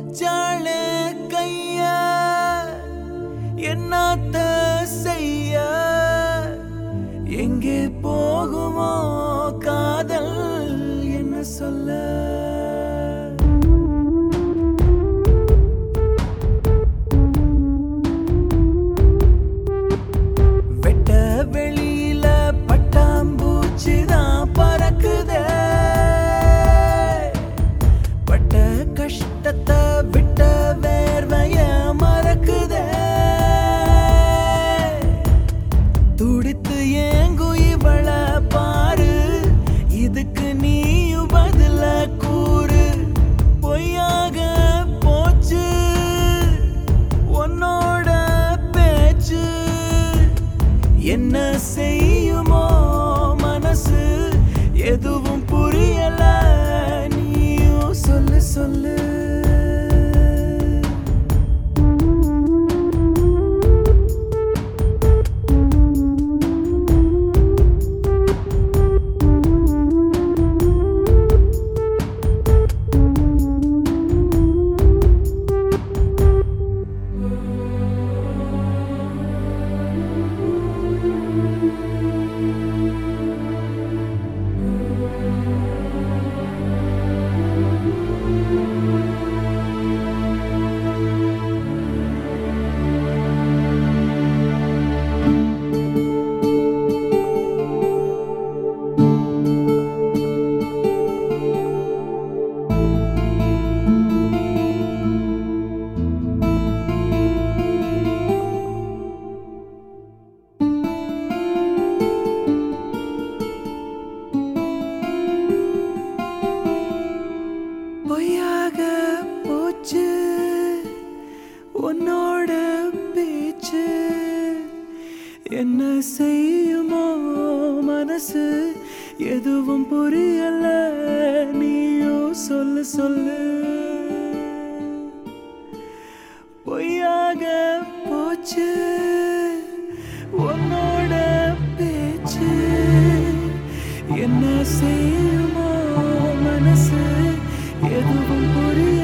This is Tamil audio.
வச்சாள கைய என்னத்த செய்ய எங்கே போகுமோ காதல் என்ன சொல்ல வெட்ட வெளியில பட்டாம்பூச்சி தான் பறக்குதே பட்ட கஷ்டத்தை விட்ட வேர்வைய மறக்குதே துடித்து ஏங்கு இவள பாரு இதுக்கு நீயும் பதில கூறு பொய்யாக போச்சு உன்னோட பேச்சு என்ன செய்யுமோ மனசு எதுவும் புரியல நீயும் சொல்லு சொல்லு பொய்யாக போச்சு உன்னோட பேச்சு என்ன செய்யுமோ மனசு எதுவும் புரியல நீயும் சொல்லு சொல்லு பொய்யாக போச்சு உன்னோட பேச்சு என்ன செய்யுமோ மனசு எதுவும் புரியல